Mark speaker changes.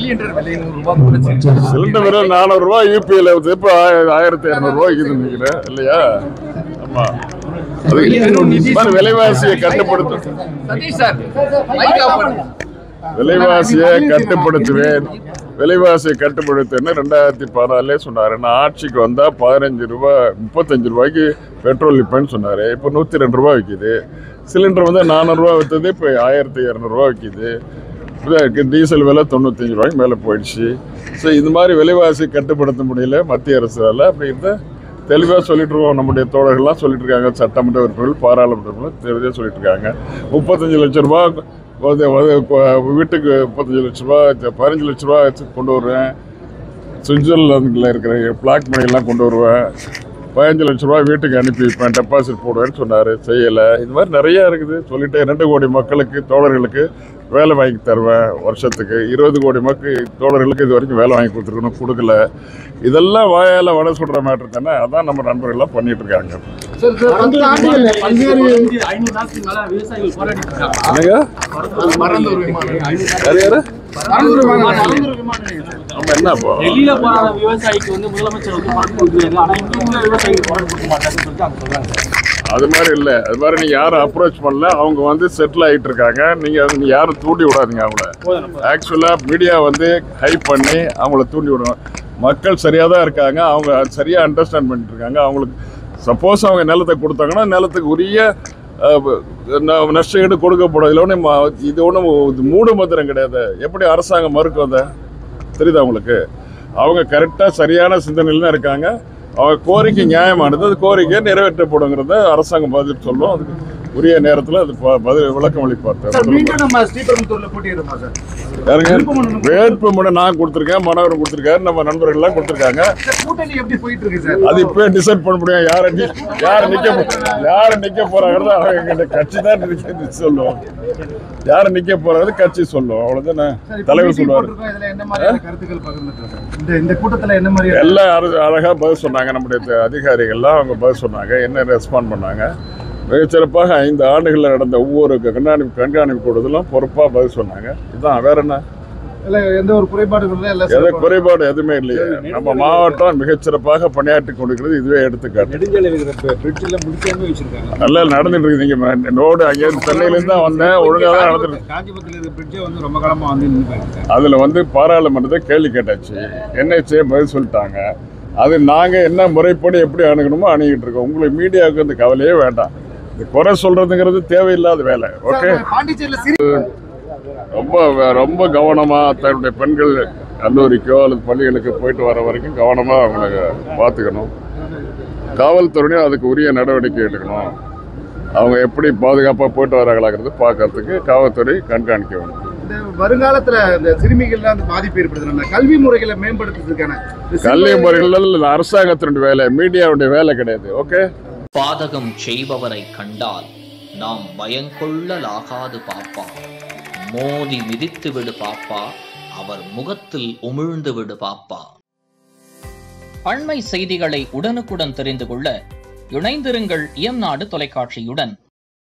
Speaker 1: Cylinder விலை நூறு ரூபாய் கூட
Speaker 2: சிலிண்டர் வெறும் நானூறு ரூபாய் யூபிஐல வந்து இப்போ ஆயிரத்தி இரநூறு ரூபாய்க்கு இது நினைக்கிறேன் இல்லையா ஆமா அது இந்த மாதிரி விலைவாசியை கட்டுப்படுத்த
Speaker 1: சதீஷ் சார் மைக் ஆஃப் பண்ணுங்க
Speaker 2: விலைவாசியை கட்டுப்படுத்துவேன் விலைவாசியை கட்டுப்படுத்துன்னு ரெண்டாயிரத்தி பதினாலே சொன்னார் நான் ஆட்சிக்கு வந்தால் பதினஞ்சு ரூபாய் முப்பத்தஞ்சு ரூபாய்க்கு பெட்ரோல் விற்பேன்னு சொன்னார் இப்போ நூற்றி ரெண்டு ரூபா விற்கிது சிலிண்டர் வந்து நானூறுரூவா விற்றது இப்போ ஆயிரத்தி இரநூறுவா விற்கிது இது டீசல் விலை தொண்ணூத்தஞ்சு ரூபாய்க்கு மேலே போயிடுச்சு ஸோ இது மாதிரி விலைவாசி கட்டுப்படுத்த முடியல மத்திய அரசால் அப்படி இருந்தால் தெளிவாக சொல்லிட்டு இருக்கோம் நம்முடைய தோழர்கள்லாம் சொல்லிட்டு இருக்காங்க சட்டமன்ற உறுப்பினர்கள் பாராளுமன்றங்களும் தெளிவாக சொல்லிட்டு இருக்காங்க முப்பத்தஞ்சு லட்ச ரூபா வந்து- வந்து கொ- வீட்டுக்கு முப்பத்தஞ்சு லட்ச ரூபா பதினஞ்சு லட்ச ரூபா வச்சு கொண்டு வருவேன் சுவிட்சர்லாந்தில் இருக்கிற பிளாக் மணியெல்லாம் கொண்டு வருவேன் பதினஞ்சு லட்ச ரூபா வீட்டுக்கு அனுப்பி வைப்பேன் டெபாசிட் போடுவேன்னு சொன்னார் செய்யலை இது மாதிரி நிறையா இருக்குது சொல்லிட்டு ரெண்டு கோடி மக்களுக்கு தோழர்களுக்கு வேலை வாங்கி தருவேன் வருஷத்துக்கு இருபது கோடி மக்கள் தோழர்களுக்கு இது வரைக்கும் வேலை வாங்கி கொடுத்துருக்கணும் கொடுக்கல இதெல்லாம் வாயால் வட சொல்கிற மேட்ரு தானே அதான் நம்ம நண்பர்கள்லாம் பண்ணிட்டு இருக்காங்க
Speaker 1: சார் சார் பத்து ஆண்டுகள்ல பல்வேறு
Speaker 3: ஐநூறு நாட்களுக்கு மேல விவசாயிகள் போராடிட்டு இருக்காங்க
Speaker 2: என்னங்க
Speaker 1: மறந்தூர் விமானம்
Speaker 2: யார் யாரு
Speaker 1: மறந்தூர் விமானம்
Speaker 2: நம்ம என்ன இப்போ
Speaker 3: டெல்லியில போராட விவசாயிக்கு வந்து முதலமைச்சர் வந்து பணம் கொடுக்குறாரு ஆனா இங்க உள்ள விவசாயிகள் பணம் கொடுக்க மாட்டாங்கன்னு சொல்லிட்டு அவங்க சொல்றாங்க
Speaker 2: அது மாதிரி இல்லை அது மாதிரி நீங்கள் யாரும் அப்ரோச் பண்ணல அவங்க வந்து செட்டில் ஆகிட்டு இருக்காங்க நீங்கள் அது நீ யாரும் தூண்டி விடாதீங்க அவங்கள ஆக்சுவலாக மீடியா வந்து ஹைப் பண்ணி அவங்கள தூண்டி விடணும் மக்கள் சரியாக தான் இருக்காங்க அவங்க சரியாக அண்டர்ஸ்டாண்ட் பண்ணிட்டு இருக்காங்க அவங்களுக்கு சப்போஸ் அவங்க நிலத்தை கொடுத்தாங்கன்னா நிலத்துக்கு உரிய அஹ், ந- நஷ்டஈடு கொடுக்கப்படும் இதில் ஒன்றும் இது ஒன்றும் மூடு மந்திரம் கிடையாது எப்படி அரசாங்கம் மறுக்கும் அதை தெரியுதா உங்களுக்கு அவங்க கரெக்டாக சரியான சிந்தனையில் தான் இருக்காங்க அவங்க கோரிக்கை நியாயமானது அது கோரிக்கை நிறைவேற்றப்படுங்கிறத அரசாங்கம் பதில் சொல்லும் அதுக்கு உரிய நேரத்தில் அது ப- பதில் விளக்கம்
Speaker 1: சார்
Speaker 2: அளிப்பார்
Speaker 1: மீண்டும் நம்ம ஸ்ரீபெரும்புத்தூர்ல போட்டியிடுமா சார்
Speaker 2: யாருங்க வேட்புமனு நான் கொடுத்துருக்கேன் மனோகரன் கொடுத்துருக்காரு நம்ம நண்பர்கள்லாம் கொடுத்துருக்காங்க
Speaker 1: சார் கூட்டணி எப்படி போயிட்டு இருக்கு சார்
Speaker 2: அது இப்பவே டிசைட் பண்ண முடியும் யாரை நி- யாரை நிக்க போ- யாரை நிக்க போறாங்கிறது அவங்க எங்க கட்சி தான் நிக்க சொல்லும் யாரை நிக்க போறாங்க கட்சி சொல்லும் அவ்வளவுதானே
Speaker 1: சார், இப்ப
Speaker 2: தலைவர்
Speaker 1: meeting
Speaker 2: சொல்லுவாரு
Speaker 1: போட்டிருக்கோம். இதுல என்ன மாதிரியான கருத்துக்கள் பகிர்ந்துட்டு சார் இந்த இந்த கூட்டத்துல என்ன மாதிரியான
Speaker 2: எல்லாம் அழ- அழகா பதில் சொன்னாங்க நம்முடைய த- அதிகாரிகள்லாம் அவங்க பதில் சொன்னாங்க என்ன ரெஸ்பாண்ட் பண்ணாங்க மிகச்சிறப்பாக ஐந்து ஆண்டுகளில் நடந்த ஒவ்வொரு கண்காணிப்பு கண்காணிப்பு கூட்டத்திலும் பொறுப்பாக பதில் சொன்னாங்க இதுதான் வேற என்ன
Speaker 1: இல்ல எந்த ஒரு குறைபாடுகள் இல்ல
Speaker 2: எதை
Speaker 1: சிறப்பா-
Speaker 2: குறைபாடு எதுவுமே இல்லையே நம்ம மாவட்டம் மிகச்சிறப்பாக பணியாற்றி கொண்டிருக்கிறது இதுவே எடுத்துக்காட்டு
Speaker 4: நெடுஞ்சாலை இருக்கிற பிரிட்ஜில் முடிக்காம வச்சிருக்காங்க
Speaker 2: நல்லா நடந்துட்டு இருக்குது நீங்க ரோடு அங்கேருந்து சென்னையிலேருந்து தான் வந்தேன் ஒழுங்காக தான் நடந்துட்டு
Speaker 4: காஞ்சிபுரத்தில் இருக்கிற பிரிட்ஜே வந்து ரொம்ப காலமா வந்து நின்று போயிருக்காங்க
Speaker 2: அதில் வந்து பாராளுமன்றத்தை கேள்வி கேட்டாச்சு என்ஹெச்ஏ பதில் சொல்லிட்டாங்க அது நாங்கள் என்ன முறைப்படி எப்படி அணுகணுமோ அணுகிட்டு இருக்கோம் உங்களுக்கு மீடியாவுக்கு அந்த கவலையே வேண்டாம் இது குறை சொல்றதுங்கிறது தேவையில்லாத வேலை ஓகே
Speaker 1: சார், பாண்டிச்சேரியில சிறி
Speaker 2: ரொம்ப ரொம்ப கவனமாக தன்னுடைய பெண்கள் கல்லூரிக்கோ அல்லது பள்ளிகளுக்கு போயிட்டு வர வரைக்கும் கவனமாக அவங்களை பார்த்துக்கணும் காவல்துறையும் அதுக்கு உரிய நடவடிக்கை எடுக்கணும் அவங்க எப்படி பாதுகாப்பாக போயிட்டு வராங்களாங்கிறது பார்க்கறதுக்கு காவல்துறை கண்காணிக்க வேணும்
Speaker 1: இந்த வருங்காலத்துல இந்த சிறுமிகள்லாம் வந்து பாதிப்பு ஏற்படுது நம்ம கல்வி முறைகளை மேம்படுத்துறதுக்கான இந்த
Speaker 2: கல்வி
Speaker 1: சிறுவர்
Speaker 2: முறைகள் அரசாங்கத்தினுடைய வேலை மீடியாவுடைய வேலை கிடையாது ஓகே
Speaker 5: பாதகம் செய்பவரை கண்டால் நாம் பயங்கொள்ளலாகாது பாப்பா மோதி மிதித்து விடு பாப்பா அவர் முகத்தில் உமிழ்ந்து விடு பாப்பா அண்மை செய்திகளை உடனுக்குடன் தெரிந்து கொள்ள இணைந்திருங்கள் இயம்நாடு தொலைக்காட்சியுடன்